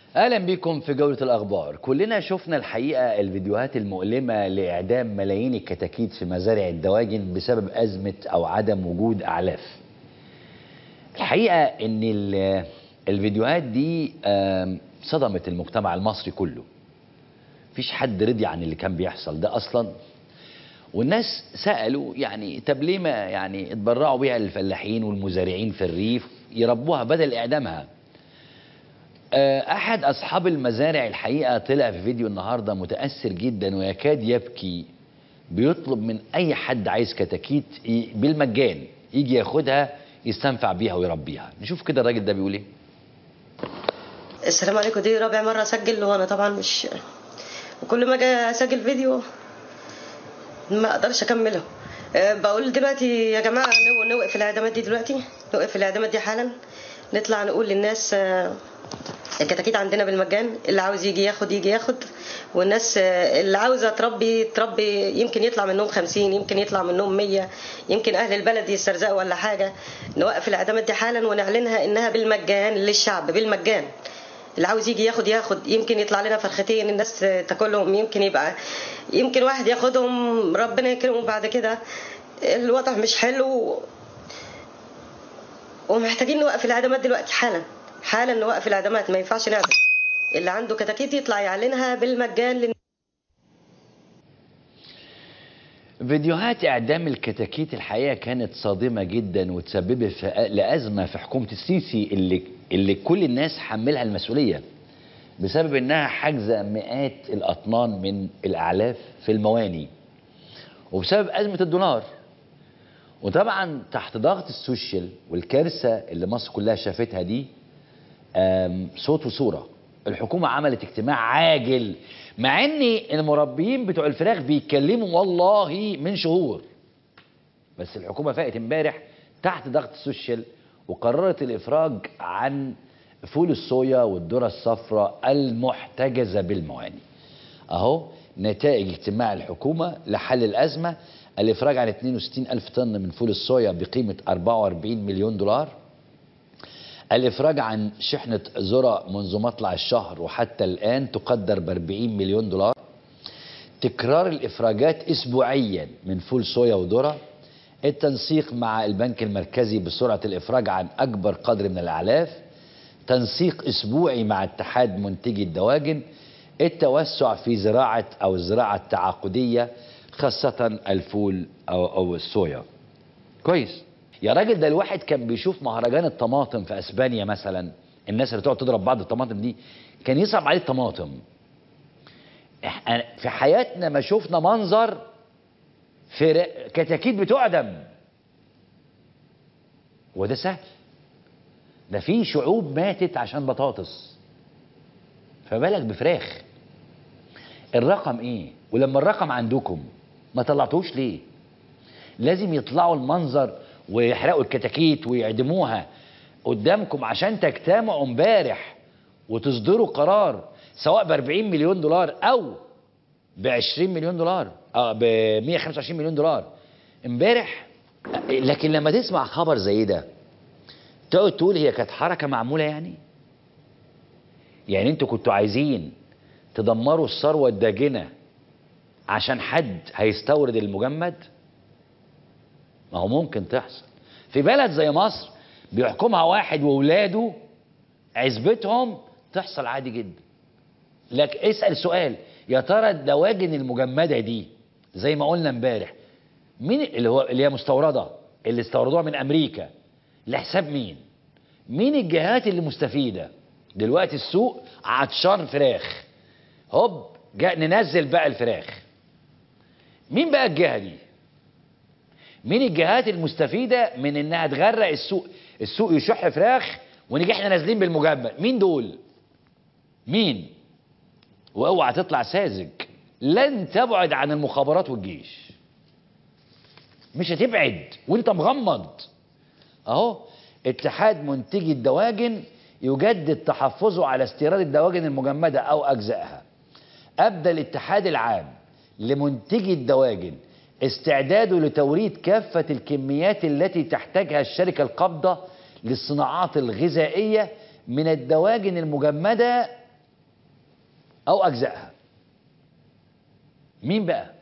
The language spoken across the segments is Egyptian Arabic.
اهلا بكم في جولة الاخبار كلنا شفنا الحقيقة الفيديوهات المؤلمة لاعدام ملايين الكتاكيت في مزارع الدواجن بسبب ازمة او عدم وجود اعلاف الحقيقة ان ال- الفيديوهات دي آم، صدمت المجتمع المصري كله مفيش حد رضي عن اللي كان بيحصل ده اصلا والناس سالوا يعني طب ليه ما يعني اتبرعوا بيها الفلاحين والمزارعين في الريف يربوها بدل اعدامها آه، احد اصحاب المزارع الحقيقه طلع في فيديو النهارده متاثر جدا ويكاد يبكي بيطلب من اي حد عايز كتاكيت ي- بالمجان يجي ياخدها يستنفع بيها ويربيها نشوف كده الراجل ده بيقول ايه السلام عليكم دي رابع مرة أسجل وأنا طبعا مش وكل ما أجي أسجل فيديو ما أقدرش أكمله أه، بقول دلوقتي يا جماعة نو- نوقف الإعدامات دي دلوقتي نوقف الإعدامات دي حالا نطلع نقول للناس أه، الكتاكيت عندنا بالمجان اللي عاوز يجي ياخد يجي ياخد والناس أه، اللي عاوزة تربي تربي يمكن يطلع منهم خمسين يمكن يطلع منهم مية يمكن أهل البلد يسترزقوا ولا حاجة نوقف الإعدامات دي حالا ونعلنها إنها بالمجان للشعب بالمجان اللي عاوز يجي ياخد ياخد يمكن يطلع لنا فرختين الناس تاكلهم يمكن يبقى يمكن واحد ياخدهم ربنا يكرمه بعد كده الوضع مش حلو ومحتاجين نوقف العدمات دلوقتي حالا حالا نوقف العدمات ما ينفعش نعدم اللي عنده كتاكيت يطلع يعلنها بالمجان للناس فيديوهات اعدام الكتاكيت الحقيقه كانت صادمه جدا وتسببت في لازمه في حكومه السيسي اللي اللي كل الناس حملها المسؤوليه بسبب انها حاجزه مئات الاطنان من الاعلاف في المواني وبسبب ازمه الدولار وطبعا تحت ضغط السوشيال والكارثه اللي مصر كلها شافتها دي آم، صوت وصوره الحكومه عملت اجتماع عاجل مع ان المربيين بتوع الفراخ بيتكلموا والله من شهور بس الحكومه فاقت امبارح تحت ضغط السوشيال وقررت الافراج عن فول الصويا والذره الصفراء المحتجزه بالمواني اهو نتائج اجتماع الحكومه لحل الازمه الافراج عن 62 الف طن من فول الصويا بقيمه 44 مليون دولار الافراج عن شحنه ذره منذ مطلع الشهر وحتى الان تقدر ب 40 مليون دولار تكرار الافراجات اسبوعيا من فول صويا وذره التنسيق مع البنك المركزي بسرعه الافراج عن اكبر قدر من الاعلاف تنسيق اسبوعي مع اتحاد منتجي الدواجن التوسع في زراعه او الزراعه التعاقديه خاصه الفول او او الصويا كويس يا راجل ده الواحد كان بيشوف مهرجان الطماطم في اسبانيا مثلا الناس اللي تقعد تضرب بعض الطماطم دي كان يصعب عليه الطماطم إح- في حياتنا ما شفنا منظر في ر- كتاكيت بتعدم وده سهل ده في شعوب ماتت عشان بطاطس فبالك بفراخ الرقم ايه ولما الرقم عندكم ما طلعتوش ليه لازم يطلعوا المنظر ويحرقوا الكتاكيت ويعدموها قدامكم عشان تجتمعوا امبارح وتصدروا قرار سواء ب 40 مليون دولار او ب 20 مليون دولار اه ب 125 مليون دولار امبارح لكن لما تسمع خبر زي ده تقعد تقول هي كانت حركه معموله يعني يعني انتوا كنتوا عايزين تدمروا الثروه الداجنه عشان حد هيستورد المجمد ما هو ممكن تحصل في بلد زي مصر بيحكمها واحد وولاده عزبتهم تحصل عادي جدا لك اسأل سؤال يا ترى الدواجن المجمدة دي زي ما قلنا امبارح مين اللي هو اللي هي مستوردة اللي استوردوها من امريكا لحساب مين مين الجهات اللي مستفيدة دلوقتي السوق عطشان فراخ هوب جاء ننزل بقى الفراخ مين بقى الجهة دي مين الجهات المستفيده من انها تغرق السوق السوق يشح فراخ ونيجي احنا نازلين بالمجمد مين دول مين واوعى تطلع ساذج لن تبعد عن المخابرات والجيش مش هتبعد وانت مغمض اهو اتحاد منتجي الدواجن يجدد تحفظه على استيراد الدواجن المجمده او اجزائها ابدى الاتحاد العام لمنتجي الدواجن استعداده لتوريد كافة الكميات التي تحتاجها الشركة القابضة للصناعات الغذائية من الدواجن المجمدة او اجزائها مين بقى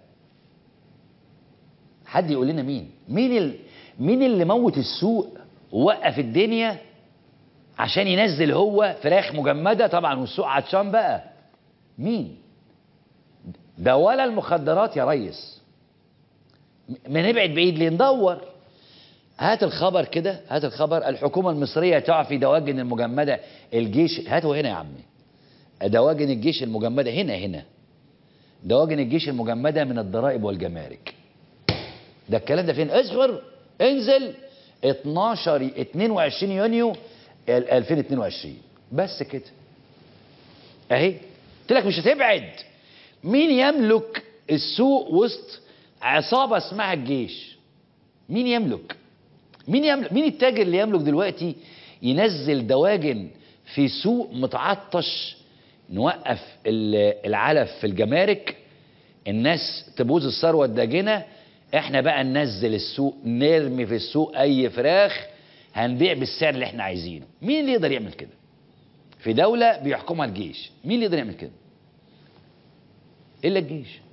حد يقول لنا مين مين ال... مين اللي موت السوق ووقف الدنيا عشان ينزل هو فراخ مجمده طبعا والسوق عطشان بقى مين ده ولا المخدرات يا ريس م- ما نبعد بعيد ليه ندور هات الخبر كده هات الخبر الحكومة المصرية تعفي دواجن المجمدة الجيش هاته هنا يا عمي دواجن الجيش المجمدة هنا هنا دواجن الجيش المجمدة من الضرائب والجمارك ده الكلام ده فين اصبر انزل 12 22 يونيو ال- 2022 بس كده اهي قلت لك مش هتبعد مين يملك السوق وسط عصابة اسمها الجيش مين يملك مين يملك مين التاجر اللي يملك دلوقتي ينزل دواجن في سوق متعطش نوقف ال- العلف في الجمارك الناس تبوظ الثروه الداجنه احنا بقى ننزل السوق نرمي في السوق اي فراخ هنبيع بالسعر اللي احنا عايزينه مين اللي يقدر يعمل كده في دوله بيحكمها الجيش مين اللي يقدر يعمل كده الا الجيش